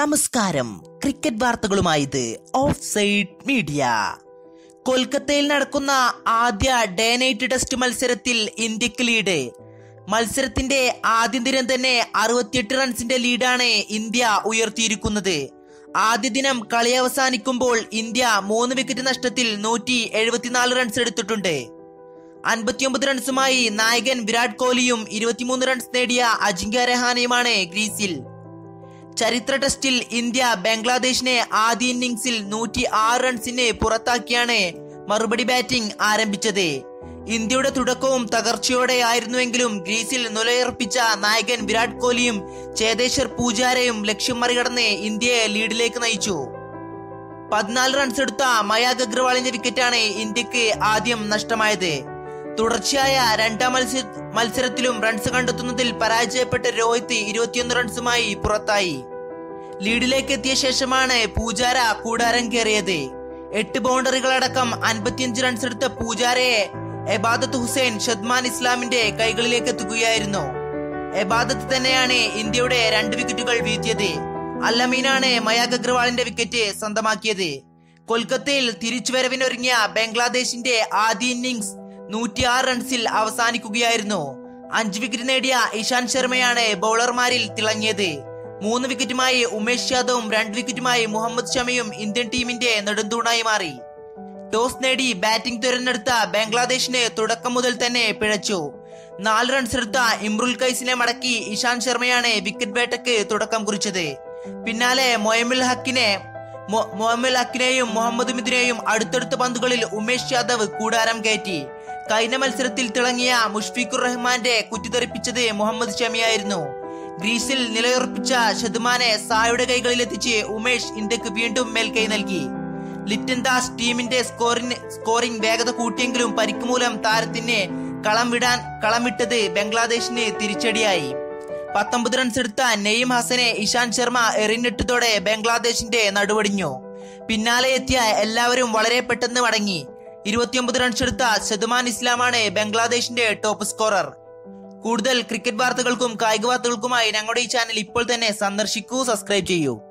നമസ്കാരം ക്രിക്കറ്റ് വാർത്തകളുമായത് off side media കൊൽക്കത്തയിൽ നടക്കുന്ന ആദ്യ ഡേ നൈറ്റ് ടെസ്റ്റ് മത്സരത്തിൽ ഇന്ത്യക്ക് ലീഡ് മത്സരത്തിന്റെ ആദ്യ ദിനം തന്നെ അറുപത്തിയെട്ട് റൺസിന്റെ ലീഡാണ് ഇന്ത്യ ഉയർത്തിയിരിക്കുന്നത് ആദ്യ ദിനം കളി അവസാനിക്കുമ്പോൾ ഇന്ത്യ മൂന്ന് വിക്കറ്റ് നഷ്ടത്തിൽ നൂറ്റി എഴുപത്തിനാല് റൺസ് എടുത്തിട്ടുണ്ട് അൻപത്തിയൊമ്പത് റൺസുമായി നായകൻ വിരാട് കോഹ്ലിയും ഇരുപത്തിമൂന്ന് റൺസ് നേടിയ അജിങ്ക്യ രഹാനെയുമാണ് ഗ്രീസിൽ ചരിത്ര ടെസ്റ്റിൽ ഇന്ത്യ ബംഗ്ലാദേശിനെ ആദ്യ ഇന്നിംഗ്സിൽ നൂറ്റി ആറ് റൺസിന് പുറത്താക്കിയാണ് മറുപടി ബാറ്റിംഗ് ആരംഭിച്ചത് ഇന്ത്യയുടെ തുടക്കവും തകർച്ചയോടെ ആയിരുന്നുവെങ്കിലും ഗ്രീസിൽ നിലയുറപ്പിച്ച നായകൻ വിരാട് കോഹ്ലിയും ചേതേശ്വർ പൂജാരയും ലക്ഷ്യം മറികടന്ന് ഇന്ത്യയെ ലീഡിലേക്ക് നയിച്ചു പതിനാല് റൺസ് എടുത്ത മയാഗ് അഗ്രവാളിന്റെ വിക്കറ്റാണ് ഇന്ത്യക്ക് ആദ്യം നഷ്ടമായത് തുടർച്ചയായ രണ്ടാം മത്സര മത്സരത്തിലും റൺസ് കണ്ടെത്തുന്നതിൽ പരാജയപ്പെട്ട രോഹിത് ഇരുപത്തിയൊന്ന് റൺസുമായി പുറത്തായി ലീഡിലേക്ക് എത്തിയ ശേഷമാണ് പൂജാര കൂടാരം കയറിയത് എട്ട് ബൗണ്ടറികളടക്കം അൻപത്തിയഞ്ച് റൺസ് എടുത്ത പൂജാരയെ എബാദത്ത് ഹുസൈൻ ഷദ്മാൻ ഇസ്ലാമിന്റെ കൈകളിലേക്ക് എത്തുകയായിരുന്നു എബാദത്ത് തന്നെയാണ് ഇന്ത്യയുടെ രണ്ട് വിക്കറ്റുകൾ വീഴ്ത്തിയത് അല്ലമീനാണ് മയാഗ് അഗ്രവാളിന്റെ വിക്കറ്റ് സ്വന്തമാക്കിയത് കൊൽക്കത്തയിൽ തിരിച്ചുവരവിനൊരുങ്ങിയ ബംഗ്ലാദേശിന്റെ ആദ്യ ഇന്നിംഗ്സ് നൂറ്റിയാറ് റൺസിൽ അവസാനിക്കുകയായിരുന്നു അഞ്ച് വിക്കറ്റ് നേടിയ ഇഷാന്ത് ശർമ്മയാണ് ബൗളർമാരിൽ തിളങ്ങിയത് മൂന്ന് വിക്കറ്റുമായി ഉമേഷ് യാദവും രണ്ട് വിക്കറ്റുമായി മുഹമ്മദ് ഷമിയും ഇന്ത്യൻ ടീമിന്റെ നെടുന്തൂണായി മാറി ടോസ് നേടി ബാറ്റിംഗ് തിരഞ്ഞെടുത്ത ബംഗ്ലാദേശിന് തുടക്കം മുതൽ തന്നെ പിഴച്ചു നാല് റൺസ് എടുത്ത ഇമ്രുൽ കൈസിനെ മടക്കി ഇഷാന്ത് ശർമ്മയാണ് വിക്കറ്റ് വേട്ടയ്ക്ക് തുടക്കം കുറിച്ചത് പിന്നാലെ മൊയമുൽ ഹക്കിനെ മൊ- മൊഹമ്മുൽ ഹക്കിനെയും മുഹമ്മദ് മിദിനെയും അടുത്തടുത്ത പന്തുകളിൽ ഉമേഷ് യാദവ് കൂടാരം കയറ്റി കഴിഞ്ഞ മത്സരത്തിൽ തിളങ്ങിയ മുഷ്ഫീഖുർ റഹ്മാന്റെ കുറ്റിതെറിപ്പിച്ചത് മുഹമ്മദ് ഷമിയായിരുന്നു ഗ്രീസിൽ നിലയുറപ്പിച്ച ഷദ്മാനെ സായുടെ കൈകളിലെത്തിച്ച് ഉമേഷ് ഇന്ത്യക്ക് വീണ്ടും മേൽക്കൈ നൽകി ലിറ്റൻ ദാസ് ടീമിന്റെ സ്കോറിന് സ്കോറിംഗ് വേഗത കൂട്ടിയെങ്കിലും പരിക്ക് മൂലം താരത്തിന് കളം വിടാൻ കളം വിട്ടത് ബംഗ്ലാദേശിന് തിരിച്ചടിയായി പത്തൊമ്പത് റൺസ് എടുത്ത നെയ്യം ഹസനെ ഇഷാന്ത് ശർമ്മ എറിഞ്ഞിട്ടതോടെ ബംഗ്ലാദേശിന്റെ നടുവടിഞ്ഞു പിന്നാലെ എത്തിയ എല്ലാവരും വളരെ പെട്ടെന്ന് മടങ്ങി ഇരുപത്തിയൊമ്പത് റൺസ് എടുത്ത ഷദ്മാൻ ഇസ്ലാമാണ് ബംഗ്ലാദേശിന്റെ ടോപ്പ് സ്കോറർ കൂടുതൽ ക്രിക്കറ്റ് വാർത്തകൾക്കും കായിക വാർത്തകൾക്കുമായി ഞങ്ങളുടെ ഈ ചാനൽ ഇപ്പോൾ തന്നെ സന്ദർശിക്കൂ സബ്സ്ക്രൈബ് ചെയ്യൂ